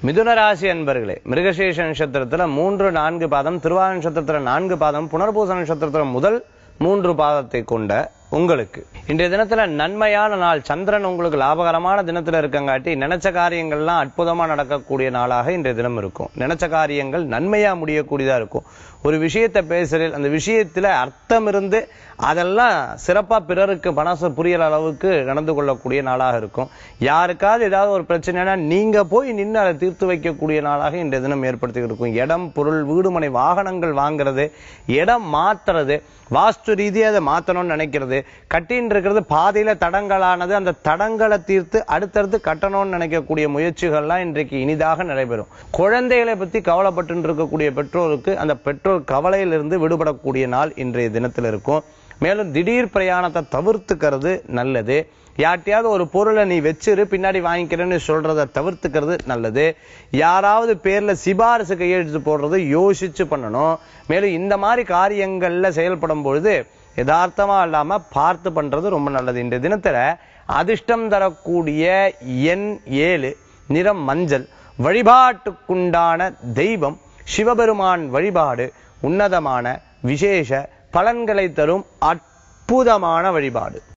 மிதுன ராசி அன்பர்களே மிருகசேஷ நட்சத்திரத்துல மூன்று நான்கு பாதம் திருவாரூர் நட்சத்திரத்துல நான்கு பாதம் புனர்பூச நட்சத்திரத்துல முதல் மூன்று பாதத்தை கொண்ட உங்களுக்கு இன்றைய தினத்துல நன்மையான நாள் சந்திரன் உங்களுக்கு லாபகரமான தினத்துல இருக்கங்காட்டி நினைச்ச காரியங்கள்லாம் அற்புதமா நடக்கக்கூடிய நாளாக இன்றைய தினம் இருக்கும் நினைச்ச காரியங்கள் நன்மையா முடியக்கூடியதா இருக்கும் ஒரு விஷயத்தை பேசுறேன் அந்த விஷயத்துல அர்த்தம் இருந்து அதெல்லாம் சிறப்பா பிறருக்கு மனசு புரியற அளவுக்கு நடந்து கொள்ளக்கூடிய நாளாக இருக்கும் யாருக்காவது ஏதாவது ஒரு பிரச்சனைனா நீங்க போய் நின்று அதை தீர்த்து வைக்கக்கூடிய நாளாக இன்றைய தினம் ஏற்படுத்தி இருக்கும் இடம் பொருள் வீடுமனை வாகனங்கள் வாங்குறது இடம் மாத்துறது வாஸ்து ரீதியா அதை மாத்தணும்னு நினைக்கிறது கட்டின்னு இருக்கிறது பாதையில தடங்களானது அந்த தடங்களை தீர்த்து அடுத்தடுத்து கட்டணும்னு நினைக்கக்கூடிய முயற்சிகள்லாம் இன்றைக்கு இனிதாக நடைபெறும் குழந்தைகளை பத்தி கவலைப்பட்டு இருக்கக்கூடிய பெற்றோருக்கு அந்த பெற்றோர் கவலையிலிருந்து விடுபடக்கூடிய நாள் இன்றைய தினத்தில் இருக்கும் மேலும் திடீர் பிரயாணத்தை தவிர்த்துக்கிறது நல்லது யார்ட்டையாவது ஒரு பொருளை நீ வச்சிரு பின்னாடி வாங்கிக்கிறேன்னு சொல்றத தவிர்த்துக்கிறது நல்லது யாராவது பேர்ல சிபாரிசு கையெழுத்து போடுறது யோசிச்சு பண்ணணும் மேலும் இந்த மாதிரி காரியங்கள்ல செயல்படும் பொழுது யதார்த்தமா இல்லாம பார்த்து பண்றது ரொம்ப நல்லது இந்த தினத்துல அதிர்ஷ்டம் தரக்கூடிய எண் ஏழு நிறம் மஞ்சள் வழிபாட்டுக்குண்டான தெய்வம் சிவபெருமான் வழிபாடு உன்னதமான விசேஷ பலன்களை தரும் அற்புதமான வழிபாடு